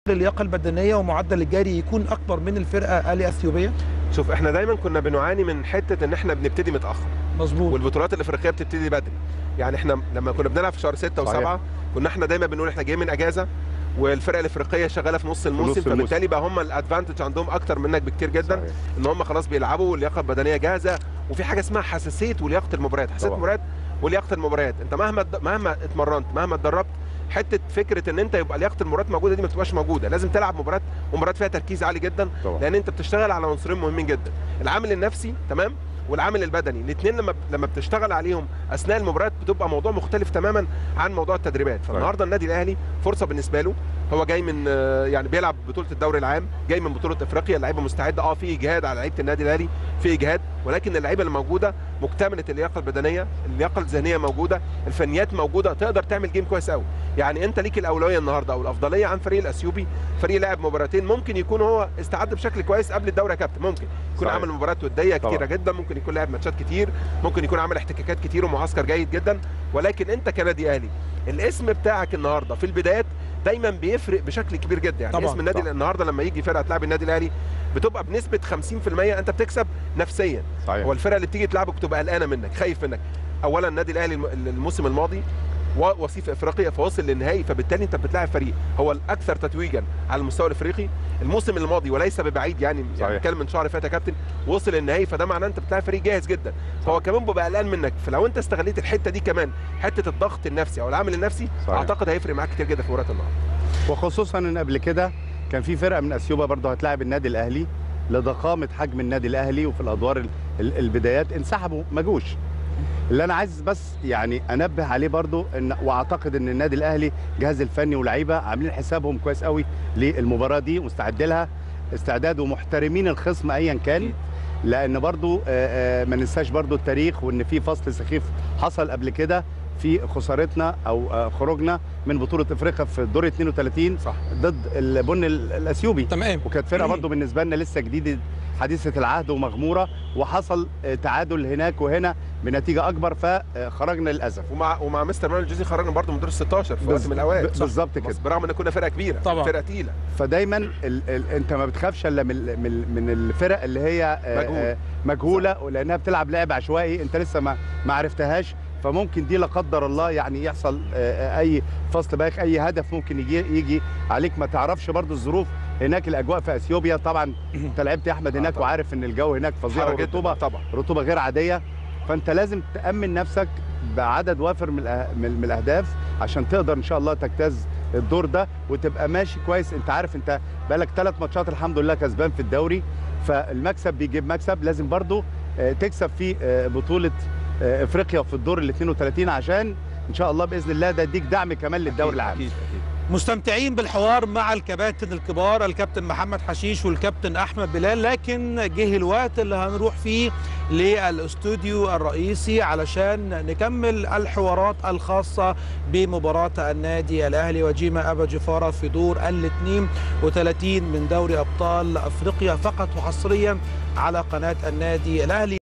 معدل اللياقه البدنيه ومعدل الجري يكون اكبر من الفرقه الاثيوبيه شوف احنا دايما كنا بنعاني من حته ان احنا بنبتدي متاخر مظبوط والبطولات الافريقيه بتبتدي بدري يعني احنا لما كنا بنلعب في شهر 6 صحيح. و7 كنا احنا دايما بنقول احنا جايين من اجازه والفرق الافريقيه شغاله في نص الموسم الموسم. فبالتالي بقى هم الادفانتج عندهم اكتر منك بكتير جدا صحيح. ان هم خلاص بيلعبوا واللياقه البدنيه جاهزه وفي حاجه اسمها حساسيه ولياقه المباريات حساسيه طبعا. المباريات ولياقه المباريات انت مهما مهما اتمرنت مهما اتدربت حته فكره ان انت يبقى لياقه المباريات موجوده دي ما بتبقاش موجوده لازم تلعب مباراه ومباراه فيها تركيز عالي جدا طبعا. لان انت بتشتغل على عنصرين مهمين جدا العامل النفسي تمام والعامل البدني الاثنين لما لما بتشتغل عليهم اثناء المباريات بتبقى موضوع مختلف تماما عن موضوع التدريبات فالنهارده النادي الاهلي فرصه بالنسبه له هو جاي من آه، يعني بيلعب بطوله الدوري العام جاي من بطوله افريقيا اللعيبه مستعده اه في اجهاد على لعيبه النادي الاهلي في اجهاد ولكن اللعيبه اللي موجوده مكتمله اللياقه البدنيه اللياقه الذهنيه موجوده الفنيات موجوده تقدر تعمل جيم كويس قوي يعني انت ليك الاولويه النهارده او الافضليه عن فريق الاثيوبي فريق لعب مباراتين ممكن يكون هو استعد بشكل كويس قبل الدوري يا كابتن ممكن يكون صحيح. عمل مباريات وديه طبعا. كتيره جدا ممكن يكون لعب ماتشات كتير ممكن يكون عمل احتكاكات كتير ومعسكر جيد جدا ولكن انت كنادي اهلي الاسم بتاعك النهارده في البدايات دايما بيفرق بشكل كبير جدا يعني طبعا. اسم النادي صح. النهارده لما يجي فرقه تلعب النادي الاهلي بتبقى بنسبه 50% انت بتكسب نفسيا صحيح هو الفرقه اللي بتيجي تلعبك بتبقى قلقانه منك خايف منك اولا النادي الاهلي الم- الموسم الماضي و- وصيف افريقيا فوصل للنهائي فبالتالي انت بتلاعب فريق هو الاكثر تتويجا على المستوى الافريقي الموسم الماضي وليس ببعيد يعني صحيح. يعني بتكلم من شهر فات يا كابتن وصل النهائي فده معناه انت بتلاعب فريق جاهز جدا فهو كمان بيبقى قلقان منك فلو انت استغليت الحته دي كمان حته الضغط النفسي او العامل النفسي صحيح. اعتقد هيفرق معاك كتير جدا في مباراه النهارده وخصوصا ان قبل كده كان في فرقه من اثيوبيا برضه هتلاعب النادي الاهلي لضخامه حجم النادي الاهلي وفي الادوار ال- ال- البدايات انسحبوا ما جوش اللي انا عايز بس يعني انبه عليه برضو ان واعتقد ان النادي الاهلي جهاز الفني ولاعيبه عاملين حسابهم كويس قوي للمباراه دي مستعد لها استعداد ومحترمين الخصم ايا كان أكيد. لان برضو آه، آه، ما ننساش برضو التاريخ وان في فصل سخيف حصل قبل كده في خسارتنا او آه، خروجنا من بطوله افريقيا في الدور 32 صح ضد البن ال- الاثيوبي تمام وكانت فرقه برضو بالنسبه لنا لسه جديده حديثه العهد ومغموره وحصل آه، تعادل هناك وهنا بنتيجه اكبر فخرجنا للاسف ومع ومع مستر مانويل جوزي خرجنا برضه من دور ال 16 في وقت بز- من الاوقات ب- بالظبط كده. بس برغم ان كنا فرقه كبيره طبعا. فرقه تقيله فدايما ال ال انت ما بتخافش الا من من من الفرق اللي هي آه، مجهول. آه، مجهوله لانها بتلعب لعب عشوائي انت لسه ما ما عرفتهاش فممكن دي لا قدر الله يعني يحصل آه، آه، اي فصل بايخ اي هدف ممكن يجي يجي عليك ما تعرفش برضو الظروف هناك الاجواء في اثيوبيا طبعا انت لعبت يا احمد آه هناك طبعا. وعارف ان الجو هناك فظيع حر جداً. ورطوبه طبعا رطوبه غير عاديه فانت لازم تامن نفسك بعدد وافر من الأه- من من الاهداف عشان تقدر ان شاء الله تجتاز الدور ده وتبقى ماشي كويس انت عارف انت بقالك ثلاث ماتشات الحمد لله كسبان في الدوري فالمكسب بيجيب مكسب لازم برضو آه، تكسب في آه، بطوله آه، افريقيا في الدور ال 32 عشان ان شاء الله باذن الله ده يديك دعم كمان للدوري أكيد، العام اكيد اكيد مستمتعين بالحوار مع الكباتن الكبار الكابتن محمد حشيش والكابتن احمد بلال لكن جه الوقت اللي هنروح فيه للاستوديو الرئيسي علشان نكمل الحوارات الخاصه بمباراه النادي الاهلي وجيما ابا جفاره في دور ال 32 من دوري ابطال افريقيا فقط وحصريا على قناه النادي الاهلي